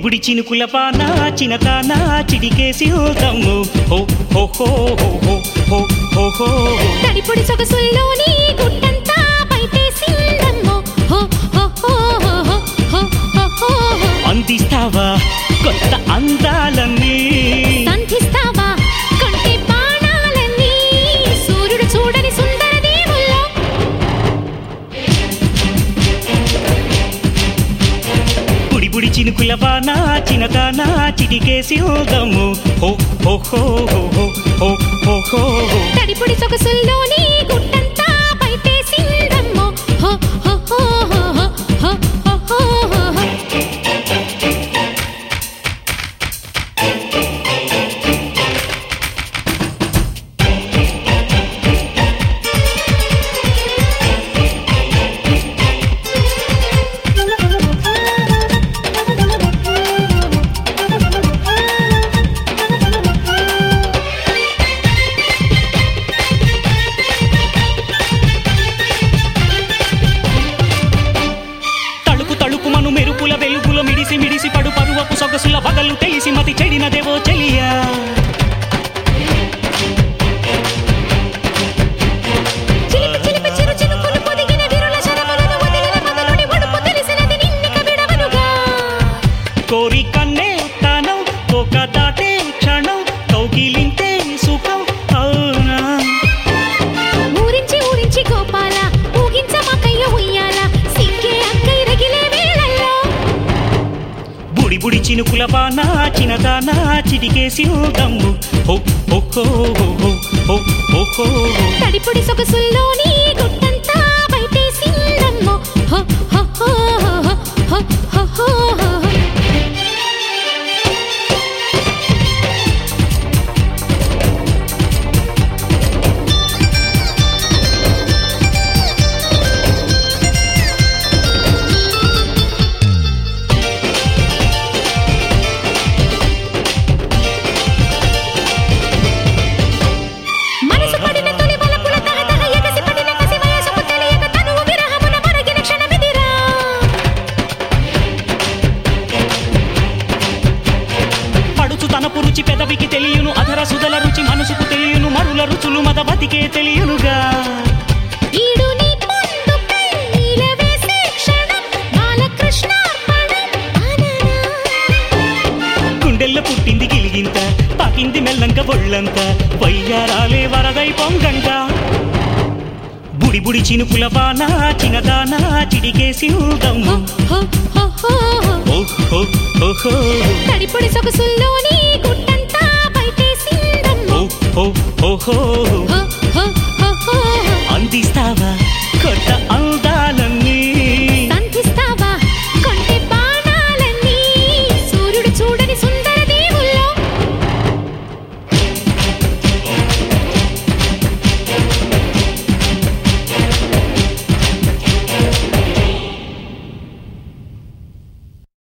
బుడి చినుకుల పాన చినతాన చిడికేసి దమ్ము హో హో హో హో హో హో హో హో తడిపొడి సొగసుల్లోని గుట్టంతా బయటేసిందమ్మో హో హో హో హో హో హో హో హో హో. అందిస్తావా కొత్త అందాలన్నీ సంధిస్తావా కొంటె బాణాలన్నీ సూర్యుడు చూడని సుందర దేవుల్లో బుడి బుడి చినుకుల పాన చినతాన చిడికేసి దమ్ము హో హో హో హో హో హో హో హో హో తడిపొడి సొగసుల్లోని గుట్టంతా బయటేసిందమ్మో హో హో హో హో హో హో హో హో హో. తడుపు తడుపు మను మెరుపుల వెలుగుల మిడిసి మిడిసి పడు పరువపు సొగసుల బగలు తెలిసి మతి చెడినదేవో చెలియా చిలిపి చిలిపి చిరు చినుకులు పొదిగిన విరుల శరములను వదిలిన మొదలుడి ఒడుపు తెలిసినది నిన్నిక విడవనుగా కోరి కన్నే తానం ఒక దాటే క్షణం కౌగిలింతే సుఖం అవునా ఊరించి ఊరించి గోపాల ఊగించమాకయ్య ఉయ్యాల సిక్కే అక్కై రగిలే వేళల్లో బుడి బుడి చినుకుల పాన చినదాన చిటికేసి దమ్ము హో హో హో హో హో హో హో హో తడిపొడి సొగసుల్లోని గుట్టంతా బయటేసిందమ్మో హో హో హో హో హో హో హో హో. మనసు పడిన తొలి బలపుల తహతహ ఎగసి పడిన కసి వయసుకు తెలియక తనువు విరహమున మరగిన క్షణమిదిరా పడుచు తన పురుచి పెదవికి తెలియను అధర సుధల రుచి మనసుకు తెలియను మరుల రుచులు మద బతికే తెలియనుగా ఈడు నీ పొందు పెళ్ళిల వేసే క్షణం బాలకృష్ణార్పణం అననా గుండెల్లో పుట్టింది గిలిగింత పాకింది మెల్లంక ఒళ్ళంత వయ్యారాలే వరదై పొంగంట బుడి బుడి చినుకుల పాన చినదాన చిడికేసి దమ్ము హో హో హో హో. ఓ హో హో హో తడిపొడి సొగసుల్లోని గుట్టంతా బయటేసిందమ్మో ఓ హో హో హో